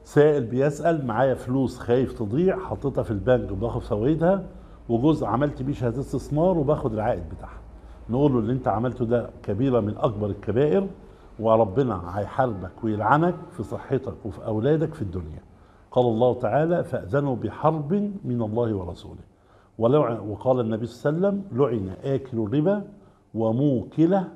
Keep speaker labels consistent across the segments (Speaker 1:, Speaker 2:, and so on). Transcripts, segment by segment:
Speaker 1: سائل بيسأل معايا فلوس خايف تضيع حطيتها في البنك وباخد فوائدها وجزء عملت بيه شهادة استثمار وباخد العائد بتاعها نقول له اللي انت عملته ده كبيرة من أكبر الكبائر وربنا هيحاربك ويلعنك في صحتك وفي أولادك في الدنيا قال الله تعالى فأذنوا بحرب من الله ورسوله ولع- وقال النبي صلى الله عليه وسلم لعن آكل الربا وموكله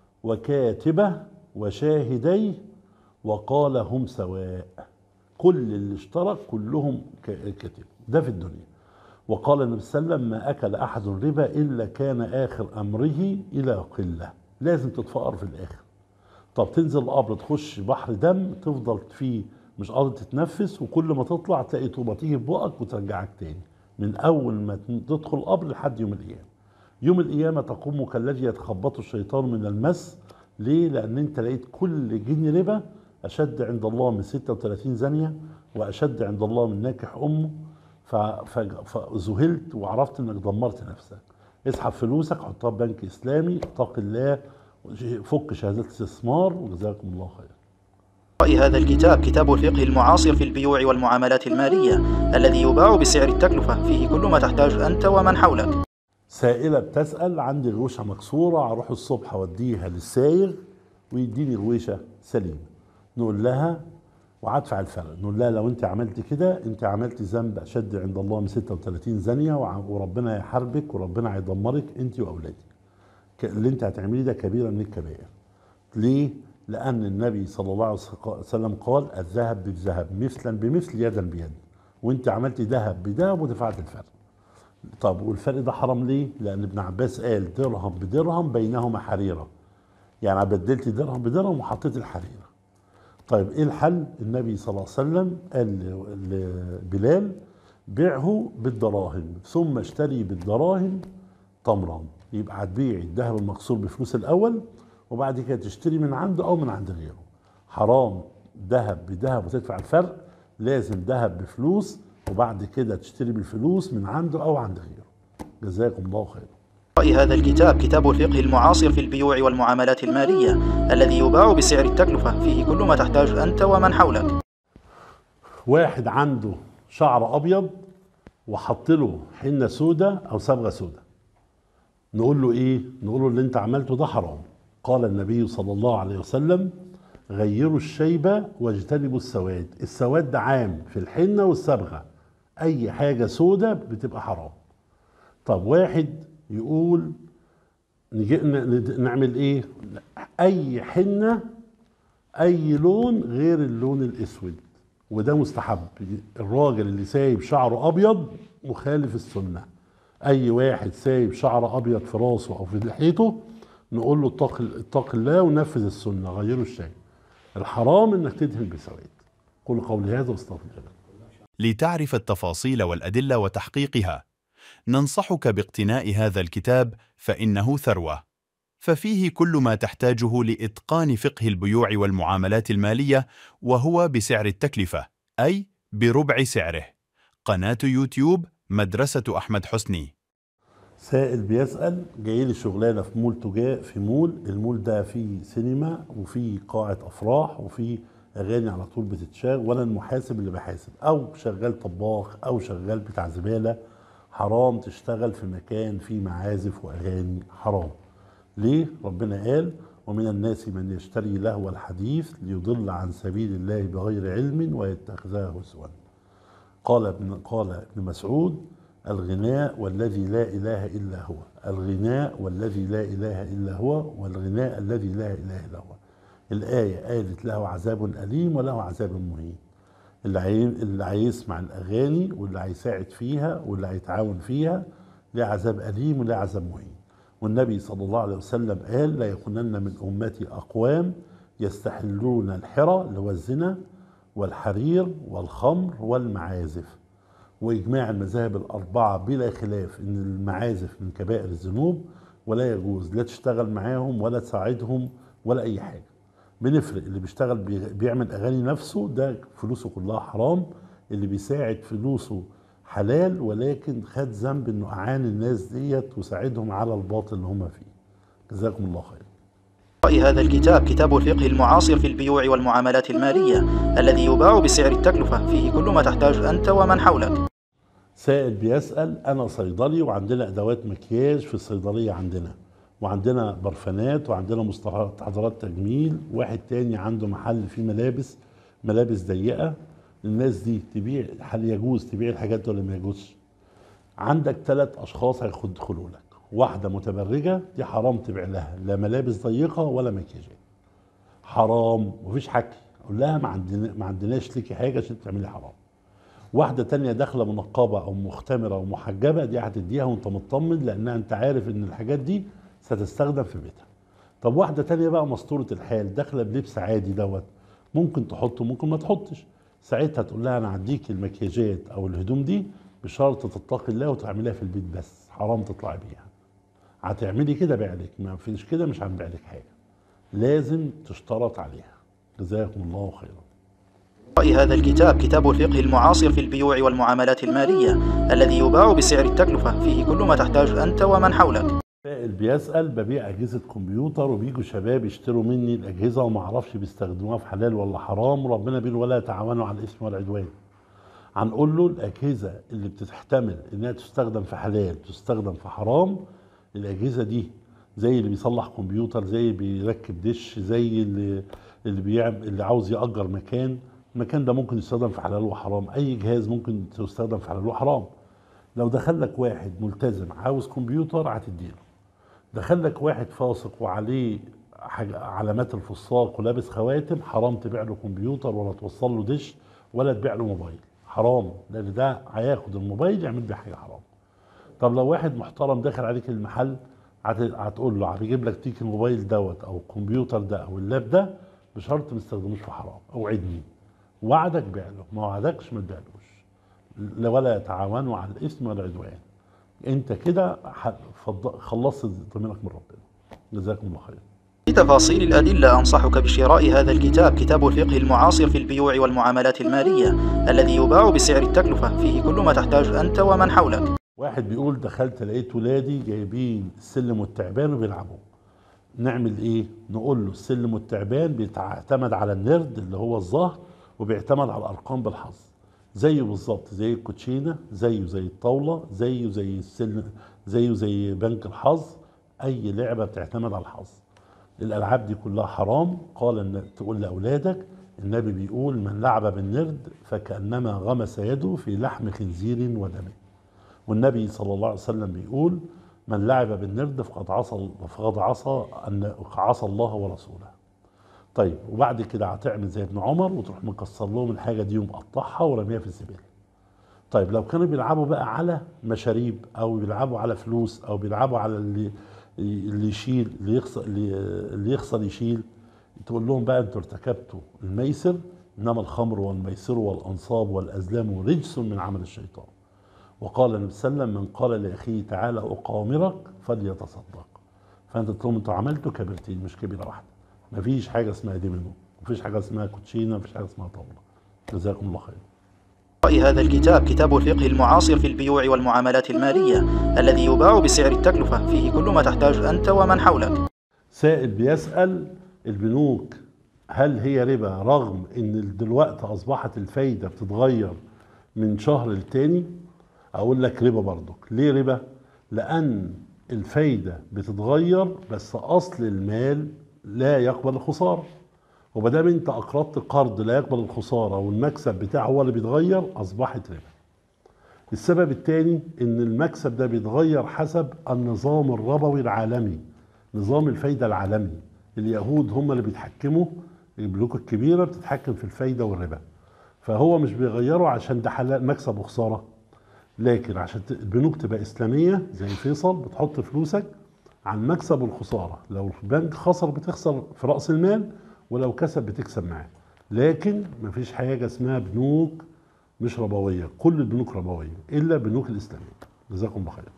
Speaker 1: وكاتبه وشاهديه وقال هم سواء كل اللي اشترك كلهم ك- كاتب ده في الدنيا وقال النبي صلى الله عليه وسلم ما أكل أحد الربا إلا كان آخر أمره إلى قلة لازم تتفقر في الآخر طب تنزل القبر تخش بحر دم تفضل فيه مش قادر تتنفس وكل ما تطلع تلاقي طوبة تيجي في بقك وترجعك تاني من أول ما تدخل القبر لحد يوم القيامة يوم القيامة تقوم كالذي يتخبطه الشيطان من المس ليه؟ لأن أنت لقيت كل جنيه ربا أشد عند الله من 36 زانية وأشد عند الله من ناكح أمه ف- ف- فذهلت وعرفت انك دمرت نفسك اسحب فلوسك حطها في بنك اسلامي اتق الله فك شهادات الاستثمار وجزاكم الله خير
Speaker 2: رأي هذا الكتاب كتاب الفقه المعاصر في البيوع والمعاملات المالية الذي يباع بسعر التكلفة فيه كل ما تحتاج أنت ومن حولك
Speaker 1: سائلة بتسأل عندي غوشة مكسورة هروح الصبح أوديها للسايغ ويديني غويشة سليمة نقول لها وهدفع الفرق نقول لها لو انت عملت كده انت عملت ذنب اشد عند الله من 36 زانية وع- وربنا يحاربك وربنا هيدمرك انت واولادك ك- اللي انت هتعمليه ده كبيرة من الكبائر ليه؟ لأن النبي صلى الله عليه وسلم قال الذهب بالذهب مثلا بمثل يدا بيد وانت عملت ذهب بذهب ودفعت الفرق طب والفرق ده حرام ليه؟ لأن ابن عباس قال درهم بدرهم بينهما حريرة يعني بدلت درهم بدرهم وحطيت الحريرة طيب ايه الحل؟ النبي صلى الله عليه وسلم قال ل- لبلال بيعه بالدراهم ثم اشتري بالدراهم تمرا يبقى هتبيع الذهب المكسور بفلوس الاول وبعد كده تشتري من عنده او من عند غيره حرام ذهب بذهب وتدفع الفرق لازم ذهب بفلوس وبعد كده تشتري بالفلوس من عنده او عند غيره جزاكم الله خير
Speaker 2: رأي هذا الكتاب كتاب الفقه المعاصر في البيوع والمعاملات المالية الذي يباع بسعر التكلفة فيه كل ما تحتاج أنت ومن حولك
Speaker 1: واحد عنده شعر ابيض وحط له حنه سودة او صبغه سودة نقول له ايه نقول له اللي انت عملته ده حرام قال النبي صلى الله عليه وسلم غيروا الشيبه واجتنبوا السواد السواد ده عام في الحنه والصبغه اي حاجه سودة بتبقى حرام طب واحد يقول نجي ن- نعمل ايه اي حنه اي لون غير اللون الاسود وده مستحب الراجل اللي سايب شعره ابيض مخالف السنه اي واحد سايب شعر ابيض في راسه او في لحيته نقول له اتق اتق الله ونفذ السنه غيروا الشيء الحرام انك تدهن بسواد قل قولي هذا واستغفر الله
Speaker 3: لتعرف التفاصيل والأدلة وتحقيقها ننصحك باقتناء هذا الكتاب فإنه ثروة ففيه كل ما تحتاجه لإتقان فقه البيوع والمعاملات المالية وهو بسعر التكلفة أي بربع سعره قناة يوتيوب مدرسة أحمد حسني
Speaker 1: سائل بيسأل جاي لي شغلانة في مول تجاء في مول المول ده فيه سينما وفيه قاعة أفراح وفيه أغاني على طول بتتشاغ وأنا المحاسب اللي بحاسب أو شغال طباخ أو شغال بتاع زبالة حرام تشتغل في مكان فيه معازف وأغاني حرام ليه؟ ربنا قال ومن الناس من يشتري لهو الحديث ليضل عن سبيل الله بغير علم ويتخذها هزوا قال ابن قال ابن مسعود الغناء والذي لا اله الا هو الغناء والذي لا اله الا هو والغناء الذي لا اله الا هو الايه قالت له عذاب اليم وله عذاب مهين اللي عاي- اللي هيسمع الاغاني واللي هيساعد فيها واللي هيتعاون فيها له عذاب اليم وله عذاب مهين والنبي صلى الله عليه وسلم قال لا يكونن من امتي اقوام يستحلون الحرى اللي هو الزنا والحرير والخمر والمعازف واجماع المذاهب الاربعه بلا خلاف ان المعازف من كبائر الذنوب ولا يجوز لا تشتغل معاهم ولا تساعدهم ولا اي حاجه بنفرق اللي بيشتغل بي- بيعمل اغاني نفسه ده فلوسه كلها حرام اللي بيساعد فلوسه حلال ولكن خد ذنب انه اعان الناس ديت وساعدهم على الباطل اللي هم فيه جزاكم الله خير
Speaker 2: هذا الكتاب كتاب الفقه المعاصر في البيوع والمعاملات المالية الذي يباع بسعر التكلفة فيه كل ما تحتاج أنت ومن حولك
Speaker 1: سائل بيسأل أنا صيدلي وعندنا أدوات مكياج في الصيدلية عندنا وعندنا برفانات وعندنا مستحضرات تجميل واحد تاني عنده محل فيه ملابس ملابس ضيقة الناس دي تبيع هل يجوز تبيع الحاجات دي ولا ما يجوزش عندك ثلاث أشخاص هيدخلوا لك واحدة متبرجة دي حرام تبيع لها لا ملابس ضيقة ولا مكياجات حرام مفيش حكي أقول لها ما, عندنا ما عندناش ليكي حاجة عشان تعملي حرام واحدة تانية داخلة منقبة أو مختمرة أو محجبة دي هتديها وأنت مطمن لأنها أنت عارف إن الحاجات دي ستستخدم في بيتها. طب واحدة تانية بقى مستورة الحال داخلة بلبس عادي دوت ممكن تحطه ممكن ما تحطش. ساعتها تقول لها أنا هديك المكياجات أو الهدوم دي بشرط تتقي الله وتعمليها في البيت بس حرام تطلعي بيها. هتعملي كده بيع لك ما فيش كده مش هنبيع لك حاجة. لازم تشترط عليها. جزاكم الله خيرا.
Speaker 2: هذا الكتاب كتاب الفقه المعاصر في البيوع والمعاملات المالية الذي يباع بسعر التكلفة فيه كل ما تحتاج أنت ومن حولك
Speaker 1: سائل بيسأل ببيع أجهزة كمبيوتر وبيجوا شباب يشتروا مني الأجهزة وما أعرفش بيستخدموها في حلال ولا حرام وربنا بيقول ولا تعاونوا على الإثم والعدوان. هنقول له الأجهزة اللي بتحتمل إنها تستخدم في حلال تستخدم في حرام الأجهزة دي زي اللي بيصلح كمبيوتر زي اللي بيركب دش زي اللي اللي بيعمل اللي عاوز يأجر مكان المكان ده ممكن يستخدم في حلال وحرام اي جهاز ممكن يستخدم في حلال وحرام لو دخل لك واحد ملتزم عاوز كمبيوتر هتديله دخل لك واحد فاسق وعليه علامات الفساق ولابس خواتم حرام تبيع له كمبيوتر ولا توصل له دش ولا تبيع له موبايل حرام لان ده هياخد الموبايل يعمل بيه حاجه حرام طب لو واحد محترم داخل عليك المحل هتقول له هجيب لك تيك الموبايل دوت او الكمبيوتر ده او اللاب ده بشرط ما تستخدموش في حرام اوعدني وعدك بيع له ما وعدكش ما تبيعلوش ولا يتعاونوا على الاثم والعدوان انت كده خلصت ضميرك من ربنا جزاكم الله خير
Speaker 2: لتفاصيل الأدلة أنصحك بشراء هذا الكتاب كتاب الفقه المعاصر في البيوع والمعاملات المالية الذي يباع بسعر التكلفة فيه كل ما تحتاج أنت ومن حولك
Speaker 1: واحد بيقول دخلت لقيت ولادي جايبين السلم والتعبان وبيلعبوا نعمل ايه نقول له السلم والتعبان بيعتمد على النرد اللي هو الظهر وبيعتمد على الارقام بالحظ زيه بالظبط زي الكوتشينه زيه زي الطاوله زيه زي السلم زيه زي بنك الحظ اي لعبه بتعتمد على الحظ الالعاب دي كلها حرام قال ان تقول لاولادك النبي بيقول من لعب بالنرد فكانما غمس يده في لحم خنزير ودم والنبي صلى الله عليه وسلم بيقول من لعب بالنرد فقد عصى فقد عصى ان عصى الله ورسوله طيب وبعد كده هتعمل زي ابن عمر وتروح مكسر لهم الحاجه دي ومقطعها ورميها في الزباله طيب لو كانوا بيلعبوا بقى على مشاريب او بيلعبوا على فلوس او بيلعبوا على اللي اللي يشيل اللي يخسر اللي يخسر يشيل تقول لهم بقى انتوا ارتكبتوا الميسر انما الخمر والميسر والانصاب والازلام رجس من عمل الشيطان وقال النبي صلى الله عليه وسلم من قال لاخيه تعالى اقامرك فليتصدق فانت تقول لهم انتوا عملتوا كبيرتين مش كبيره واحده مفيش حاجه اسمها ديمينو مفيش حاجه اسمها كوتشينه مفيش حاجه اسمها طاوله جزاكم الله خير
Speaker 2: هذا الكتاب كتاب الفقه المعاصر في البيوع والمعاملات المالية الذي يباع بسعر التكلفة فيه كل ما تحتاج أنت ومن حولك
Speaker 1: سائل بيسأل البنوك هل هي ربا رغم ان دلوقتي اصبحت الفايدة بتتغير من شهر للتاني اقول لك ربا برضك ليه ربا لان الفايدة بتتغير بس اصل المال لا يقبل الخسارة ومادام انت اقرضت قرض لا يقبل الخسارة والمكسب بتاعه هو اللي بيتغير اصبحت ربا السبب الثاني ان المكسب ده بيتغير حسب النظام الربوي العالمي نظام الفايدة العالمي اليهود هم اللي بيتحكموا البنوك الكبيرة بتتحكم في الفايدة والربا فهو مش بيغيره عشان ده حلال مكسب وخسارة لكن عشان البنوك تبقى إسلامية زي فيصل بتحط فلوسك على المكسب والخسارة لو البنك خسر بتخسر في رأس المال ولو كسب بتكسب معاه لكن مفيش حاجة اسمها بنوك مش ربوية كل البنوك ربوية إلا البنوك الإسلامية جزاكم الله خير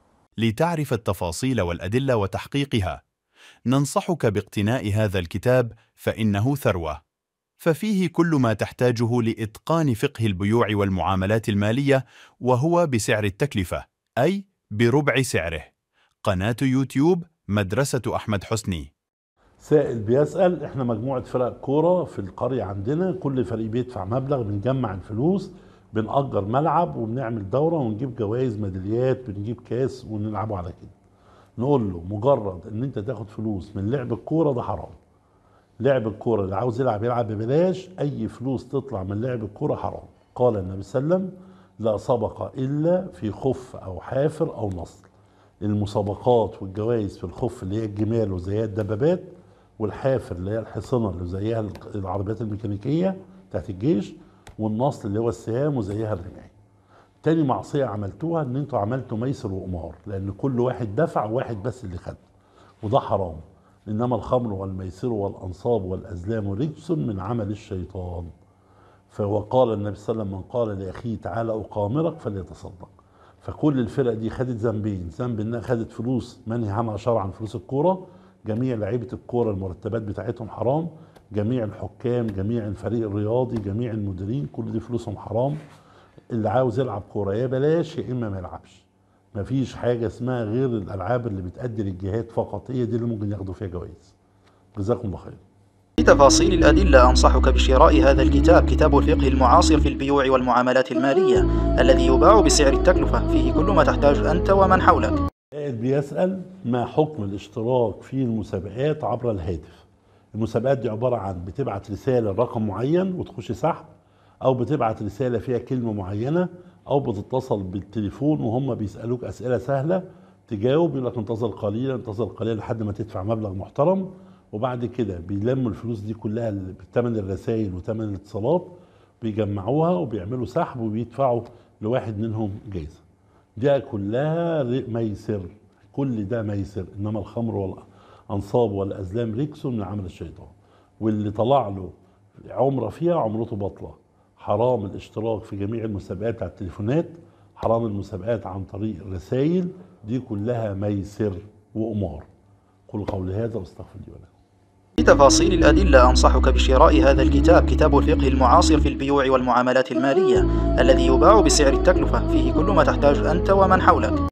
Speaker 3: لتعرف التفاصيل والأدلة وتحقيقها ننصحك باقتناء هذا الكتاب فإنه ثروة ففيه كل ما تحتاجه لإتقان فقه البيوع والمعاملات المالية وهو بسعر التكلفة أي بربع سعره قناة يوتيوب مدرسة أحمد حسني
Speaker 1: سائل بيسأل احنا مجموعة فرق كورة في القرية عندنا كل فريق بيدفع مبلغ بنجمع الفلوس بنأجر ملعب وبنعمل دورة ونجيب جوائز ميداليات بنجيب كاس ونلعبوا على كده نقول له مجرد ان انت تاخد فلوس من لعب الكورة ده حرام لعب الكورة اللي عاوز يلعب يلعب ببلاش اي فلوس تطلع من لعب الكورة حرام قال النبي صلى الله عليه وسلم لا سبق الا في خف او حافر او نصر المسابقات والجوائز في الخف اللي هي الجمال وزيها الدبابات والحافر اللي هي الحصنة اللي زيها العربيات الميكانيكية بتاعت الجيش والنصل اللي هو السهام وزيها الرماية تاني معصية عملتوها ان انتوا عملتوا ميسر وقمار لان كل واحد دفع وواحد بس اللي خد وده حرام انما الخمر والميسر والانصاب والازلام رجس من عمل الشيطان فوقال النبي صلى الله عليه وسلم من قال لاخيه تعالى اقامرك فليتصدق فكل الفرق دي خدت ذنبين ذنب انها خدت فلوس منهي عنها شرعا فلوس الكوره جميع لعيبه الكوره المرتبات بتاعتهم حرام جميع الحكام جميع الفريق الرياضي جميع المديرين كل دي فلوسهم حرام اللي عاوز يلعب كوره يا بلاش يا اما ما يلعبش مفيش حاجه اسمها غير الالعاب اللي بتأدي للجهاد فقط هي دي اللي ممكن ياخدوا فيها جوائز جزاكم الله خير
Speaker 2: لتفاصيل الأدلة أنصحك بشراء هذا الكتاب كتاب الفقه المعاصر في البيوع والمعاملات المالية الذي يباع بسعر التكلفة فيه كل ما تحتاج أنت ومن حولك
Speaker 1: سائل بيسأل ما حكم الاشتراك في المسابقات عبر الهاتف المسابقات دي عبارة عن بتبعت رسالة رقم معين وتخش سحب أو بتبعت رسالة فيها كلمة معينة أو بتتصل بالتليفون وهم بيسألوك أسئلة سهلة تجاوب يقول لك انتظر قليلا انتظر قليلا لحد ما تدفع مبلغ محترم وبعد كده بيلموا الفلوس دي كلها بثمن الرسائل وثمن الاتصالات بيجمعوها وبيعملوا سحب وبيدفعوا لواحد منهم جايزة دي كلها ميسر كل ده ميسر انما الخمر والانصاب والازلام رجس من عمل الشيطان واللي طلع له عمره فيها عمرته بطله حرام الاشتراك في جميع المسابقات على التليفونات حرام المسابقات عن طريق الرسائل دي كلها ميسر وقمار قل قولي هذا واستغفر لي ولكم
Speaker 2: لتفاصيل الأدلة أنصحك بشراء هذا الكتاب كتاب الفقه المعاصر في البيوع والمعاملات المالية الذي يباع بسعر التكلفة فيه كل ما تحتاج أنت ومن حولك